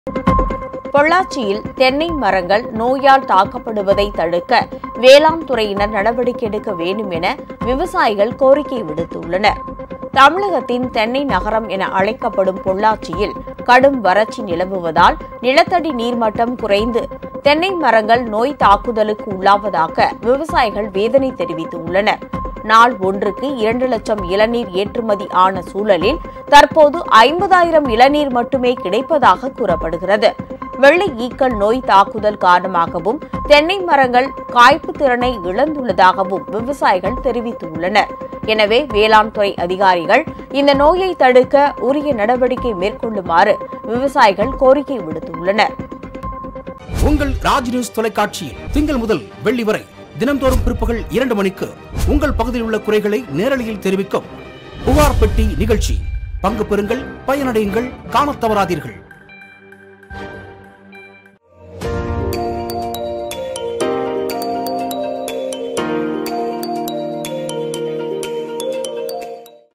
பொள்ளாச்சியில் தென்னை மரங்கள் நோயால் தாக்கப்படுவதை தடுக்க வேளாண் துறையினர் நடவடிக்கை எடுக்க வேண்டும் என விவசாயிகள் கோரிக்கை விடுத்துள்ளனர் தமிழகத்தின் தென்னை நகரம் என அழைக்கப்படும் பொள்ளாச்சியில் கடும் வறட்சி நிலவுவதால் நிலத்தடி நீர்மட்டம் குறைந்து தென்னை மரங்கள் நோய் தாக்குதலுக்கு உள்ளாவதாக விவசாயிகள் வேதனை தெரிவித்துள்ளனர் நாள் ஒன்றுக்கு இரண்டு லட்சம் இளநீர் ஏற்றுமதி ஆன சூழலில் தற்போது ஐம்பதாயிரம் இளநீர் மட்டுமே கிடைப்பதாக கூறப்படுகிறது வெள்ளை ஈக்கள் நோய் தாக்குதல் காரணமாகவும் தென்னை மரங்கள் காய்ப்பு திறனை இழந்துள்ளதாகவும் விவசாயிகள் தெரிவித்துள்ளனர் எனவே வேளாண் துறை அதிகாரிகள் இந்த நோயை தடுக்க உரிய நடவடிக்கை மேற்கொள்ளுமாறு விவசாயிகள் கோரிக்கை விடுத்துள்ளனர் உங்கள் ராஜ் நியூஸ் தொலைக்காட்சியில் திங்கள் முதல் வெள்ளி வரை தினம்தோறும் பிற்பகல் இரண்டு மணிக்கு உங்கள் பகுதியில் உள்ள குறைகளை நேரலையில் தெரிவிக்கும் புகார் பெட்டி நிகழ்ச்சி பங்கு பெறுங்கள் பயனடையுங்கள் காணத் தவறாதீர்கள்